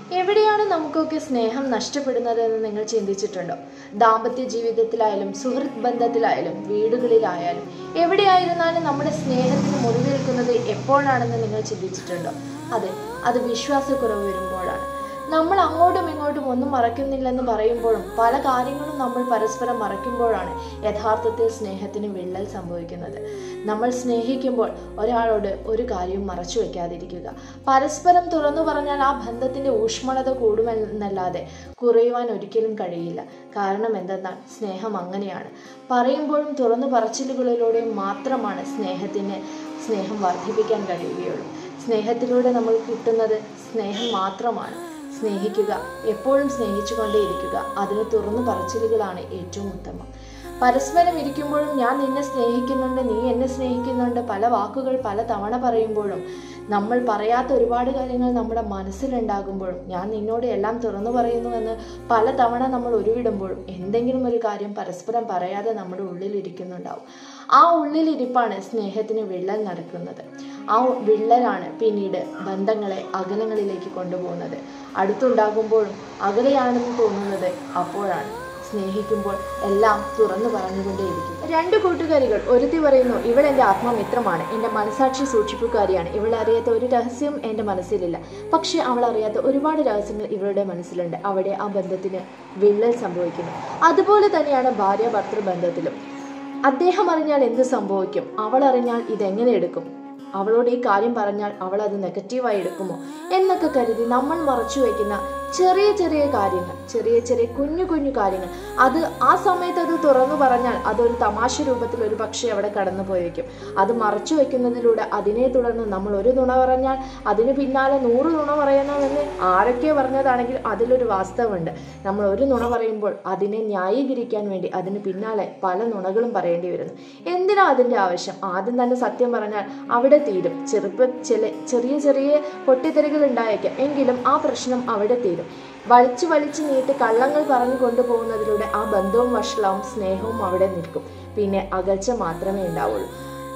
എവിടെയാണ് നമുക്കൊക്കെ സ്നേഹം നഷ്ടപ്പെടുന്നത് എന്ന് നിങ്ങൾ ചിന്തിച്ചിട്ടുണ്ടോ ദാമ്പത്യ ജീവിതത്തിലായാലും സുഹൃത്ത് ബന്ധത്തിലായാലും വീടുകളിലായാലും എവിടെയായിരുന്നാലും നമ്മുടെ സ്നേഹത്തിന് മുറിവേൽക്കുന്നത് എപ്പോഴാണെന്ന് നിങ്ങൾ ചിന്തിച്ചിട്ടുണ്ടോ അതെ അത് വിശ്വാസക്കുറവ് വരുമ്പോഴാണ് നമ്മൾ അങ്ങോട്ടും ഇങ്ങോട്ടും ഒന്നും മറക്കുന്നില്ലെന്ന് പറയുമ്പോഴും പല കാര്യങ്ങളും നമ്മൾ പരസ്പരം മറയ്ക്കുമ്പോഴാണ് യഥാർത്ഥത്തിൽ സ്നേഹത്തിന് വിള്ളൽ സംഭവിക്കുന്നത് നമ്മൾ സ്നേഹിക്കുമ്പോൾ ഒരാളോട് ഒരു കാര്യവും മറച്ചു വയ്ക്കാതിരിക്കുക പരസ്പരം തുറന്നു പറഞ്ഞാൽ ആ ബന്ധത്തിൻ്റെ ഊഷ്മളത കൂടുമെന്നല്ലാതെ കുറയുവാൻ ഒരിക്കലും കഴിയില്ല കാരണം എന്തെന്നാൽ സ്നേഹം അങ്ങനെയാണ് പറയുമ്പോഴും തുറന്നു പറച്ചിലുകളിലൂടെയും മാത്രമാണ് സ്നേഹത്തിന് സ്നേഹം വർദ്ധിപ്പിക്കാൻ കഴിയുകയുള്ളൂ സ്നേഹത്തിലൂടെ നമുക്ക് കിട്ടുന്നത് സ്നേഹം മാത്രമാണ് സ്നേഹിക്കുക എപ്പോഴും സ്നേഹിച്ചുകൊണ്ടേയിരിക്കുക അതിന് തുറന്നു പറച്ചിലുകളാണ് ഏറ്റവും ഉത്തമം പരസ്പരം ഇരിക്കുമ്പോഴും ഞാൻ നിന്നെ സ്നേഹിക്കുന്നുണ്ട് നീ എന്നെ സ്നേഹിക്കുന്നുണ്ട് പല വാക്കുകൾ പല തവണ പറയുമ്പോഴും നമ്മൾ പറയാത്ത ഒരുപാട് കാര്യങ്ങൾ നമ്മുടെ മനസ്സിലുണ്ടാകുമ്പോഴും ഞാൻ നിന്നോട് എല്ലാം തുറന്നു പറയുന്നുവെന്ന് പല തവണ നമ്മൾ ഉരുവിടുമ്പോഴും എന്തെങ്കിലും ഒരു കാര്യം പരസ്പരം പറയാതെ നമ്മുടെ ഉള്ളിലിരിക്കുന്നുണ്ടാവും ആ ഉള്ളിലിരിപ്പാണ് സ്നേഹത്തിന് വിള്ളൽ നടക്കുന്നത് ആ വിള്ളലാണ് പിന്നീട് ബന്ധങ്ങളെ അകലങ്ങളിലേക്ക് കൊണ്ടുപോകുന്നത് അടുത്തുണ്ടാകുമ്പോഴും അകലെയാണെന്ന് തോന്നുന്നത് അപ്പോഴാണ് സ്നേഹിക്കുമ്പോൾ എല്ലാം തുറന്നു പറഞ്ഞുകൊണ്ടേയിരിക്കും രണ്ട് കൂട്ടുകാരികൾ ഒരുത്തി പറയുന്നു ഇവൾ എൻ്റെ ആത്മമിത്രമാണ് എൻ്റെ മനസാക്ഷി സൂക്ഷിപ്പുകാരിയാണ് ഇവൾ അറിയാത്ത ഒരു രഹസ്യം എൻ്റെ മനസ്സിലില്ല പക്ഷേ അവൾ അറിയാത്ത ഒരുപാട് രഹസ്യങ്ങൾ ഇവളുടെ മനസ്സിലുണ്ട് അവിടെ ആ ബന്ധത്തിന് വിള്ളൽ സംഭവിക്കുന്നു അതുപോലെ തന്നെയാണ് ഭാര്യ ഭർത്തൃ ബന്ധത്തിലും അദ്ദേഹം അറിഞ്ഞാൽ എന്ത് സംഭവിക്കും അവൾ അറിഞ്ഞാൽ ഇതെങ്ങനെ എടുക്കും അവളോട് ഈ കാര്യം പറഞ്ഞാൽ അവൾ അത് നെഗറ്റീവായി എടുക്കുമോ എന്നൊക്കെ കരുതി നമ്മൾ മറച്ചു വയ്ക്കുന്ന ചെറിയ ചെറിയ കാര്യങ്ങൾ ചെറിയ ചെറിയ കുഞ്ഞു കുഞ്ഞു കാര്യങ്ങൾ അത് ആ സമയത്ത് അത് തുറന്നു പറഞ്ഞാൽ അതൊരു തമാശ രൂപത്തിൽ ഒരു പക്ഷേ അവിടെ കടന്നു പോയേക്കും അത് മറച്ചു വയ്ക്കുന്നതിലൂടെ അതിനെ തുടർന്ന് നമ്മൾ ഒരു നുണ പറഞ്ഞാൽ അതിന് പിന്നാലെ നൂറ് നുണ പറയണമെന്ന് ആരൊക്കെ പറഞ്ഞതാണെങ്കിൽ അതിലൊരു വാസ്തവമുണ്ട് നമ്മൾ ഒരു നുണ പറയുമ്പോൾ അതിനെ ന്യായീകരിക്കാൻ വേണ്ടി അതിന് പിന്നാലെ പല നുണകളും പറയേണ്ടി വരുന്നു എന്തിനാ അതിൻ്റെ ആവശ്യം ആദ്യം തന്നെ സത്യം പറഞ്ഞാൽ അവിടെ തീരും ചെറുപ്പ ചില ചെറിയ ചെറിയ പൊട്ടിത്തെറികൾ ഉണ്ടായേക്കാം എങ്കിലും ആ പ്രശ്നം അവിടെ തീരും വലിച്ചു വലിച്ചു നീട്ടി കള്ളങ്ങൾ പറഞ്ഞു കൊണ്ടുപോകുന്നതിലൂടെ ആ ബന്ധവും വഷളാവും സ്നേഹവും അവിടെ നിൽക്കും പിന്നെ അകൽച്ച മാത്രമേ ഉണ്ടാവുള്ളൂ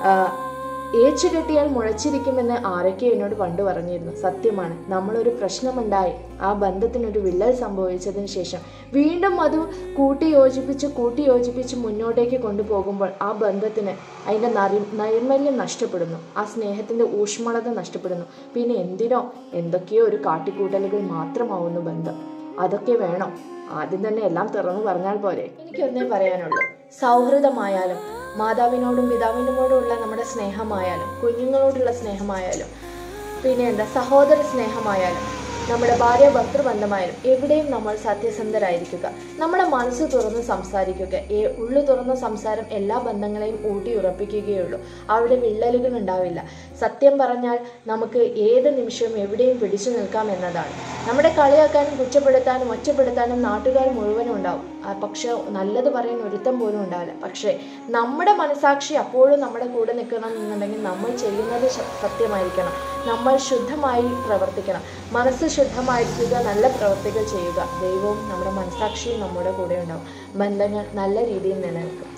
ഏച്ചു കെട്ടിയാൽ മുളച്ചിരിക്കുമെന്ന് ആരൊക്കെ എന്നോട് പണ്ട് പറഞ്ഞിരുന്നു സത്യമാണ് നമ്മളൊരു പ്രശ്നമുണ്ടായി ആ ബന്ധത്തിനൊരു വിള്ളൽ സംഭവിച്ചതിന് ശേഷം വീണ്ടും അത് കൂട്ടി യോജിപ്പിച്ച് കൂട്ടി യോജിപ്പിച്ച് മുന്നോട്ടേക്ക് കൊണ്ടുപോകുമ്പോൾ ആ ബന്ധത്തിന് അതിൻ്റെ നറി നൈർമല്യം നഷ്ടപ്പെടുന്നു ആ സ്നേഹത്തിൻ്റെ ഊഷ്മളത നഷ്ടപ്പെടുന്നു പിന്നെ എന്തിനോ എന്തൊക്കെയോ ഒരു കാട്ടിക്കൂട്ടലുകൾ മാത്രമാവുന്നു ബന്ധം അതൊക്കെ വേണം ആദ്യം തന്നെ എല്ലാം തുറന്നു പറഞ്ഞാൽ പോരെ എനിക്കൊന്നേ പറയാനുള്ളൂ സൗഹൃദമായാലും മാതാവിനോടും പിതാവിനോടുമുള്ള നമ്മുടെ സ്നേഹമായാലും കുഞ്ഞുങ്ങളോടുള്ള സ്നേഹമായാലും പിന്നെ എന്താ സഹോദര സ്നേഹമായാലും നമ്മുടെ ഭാര്യ ഭർത്തൃബന്ധമായാലും എവിടെയും നമ്മൾ സത്യസന്ധരായിരിക്കുക നമ്മുടെ മനസ്സ് തുറന്ന് സംസാരിക്കുക ഏ ഉള്ളു തുറന്ന സംസാരം എല്ലാ ബന്ധങ്ങളെയും ഊട്ടി ഉറപ്പിക്കുകയുള്ളൂ അവിടെ വിള്ളലുകൾ ഉണ്ടാവില്ല സത്യം പറഞ്ഞാൽ നമുക്ക് ഏത് നിമിഷവും എവിടെയും പിടിച്ചു നിൽക്കാം എന്നതാണ് നമ്മുടെ കളിയാക്കാനും കുറ്റപ്പെടുത്താനും ഒറ്റപ്പെടുത്താനും നാട്ടുകാർ മുഴുവനും ഉണ്ടാവും ആ പക്ഷെ നല്ലത് പറയാൻ ഒരുത്തം പോലും ഉണ്ടാവില്ല പക്ഷേ നമ്മുടെ മനസാക്ഷി അപ്പോഴും നമ്മുടെ കൂടെ നിൽക്കണം എന്നുണ്ടെങ്കിൽ നമ്മൾ ചെയ്യുന്നത് ശ- സത്യമായിരിക്കണം നമ്മൾ ശുദ്ധമായി പ്രവർത്തിക്കണം മനസ്സ് ശുദ്ധമായിരിക്കുക നല്ല പ്രവർത്തികൾ ചെയ്യുക ദൈവവും നമ്മുടെ മനസാക്ഷിയും നമ്മുടെ കൂടെ ഉണ്ടാവും ബന്ധങ്ങൾ നല്ല രീതിയിൽ നിലനിൽക്കും